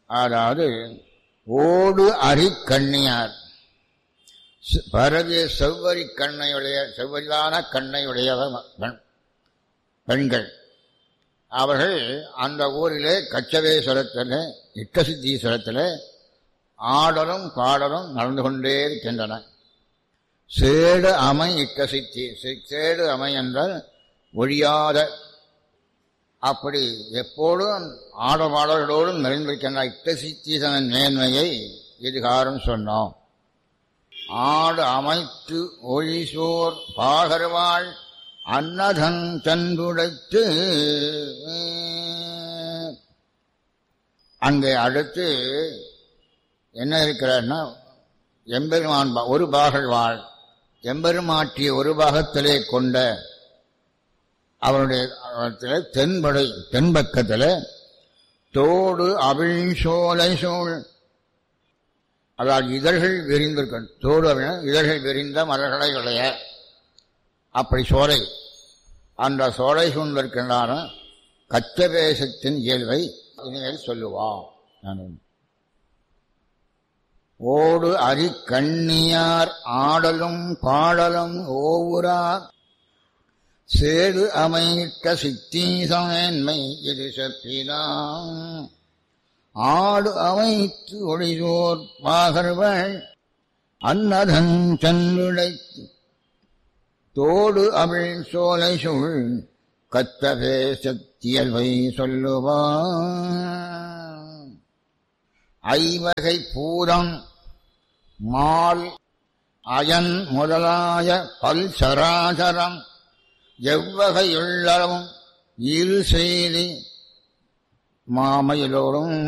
அதாவது ஓடு அரிக்கண்ணியார் செ- பரவிய செவ்வரி கண்ணையுடைய செவ்வரிதான கண்ணையுடைய பெண்- பெண்கள் அவர்கள் அந்த ஊரிலே கச்சவேஸ்வரத்தில் இட்டசித்தீஸ்வரத்தில் ஆடலும் பாடலும் நடந்து கொண்டே இருக்கின்றன சேடு அமை இக்கசித்தி சே- சேடு அமை என்றால் ஒழியாத அப்படி எப்போதும் ஆடபாடல்களோடும் நிறைந்திருக்கின்ற இட்டசித்தீசனின் மேன்மையை இதுகாரம் சொன்னோம் ஆடு அமைத்து ஒழிசோர் பாகர்வாள் அன்னதன் தன்றுடைத்து அங்கே அடுத்து என்ன இருக்கிறார்னா எம்பெருமான் பா- ஒரு பாகல் வாழ் எம்பெருமாட்டிய ஒரு பாகத்திலே கொண்ட அவருடைய அவரத்திலே தென்படை தென்பக்கத்தில் தோடு அவிழ் சோலை சோழ் அதாவது இதழ்கள் விரிந்திருக்க தோடு அப்படின்னா இதழ்கள் விரிந்த மலர்களை உடைய அப்படி சோலை அந்த சோலை சூழ்ந்திருக்கின்றான கச்சவேசத்தின் இயல்பை இனிமேல் சொல்லுவான் நான் ஓடு அரி கண்ணியார் ஆடலும் பாடலும் ஓவுரா சேது அமைக்க சித்தீசமேன்மை இது செப்பினான் ஆடு அமைத்து ஒளிதோர் பாகர்வள் அன்னதன் சென்னுடைத்து தோடு அவிழ் சோலை சுள் கத்தவே சத்தியல்வை சொல்லுவான் ஐவகை பூதம் மால் அயன் முதலாய பல் சராசரம் எவ்வகையுள்ளவும் இரு செய்தி மாமையிலோடும்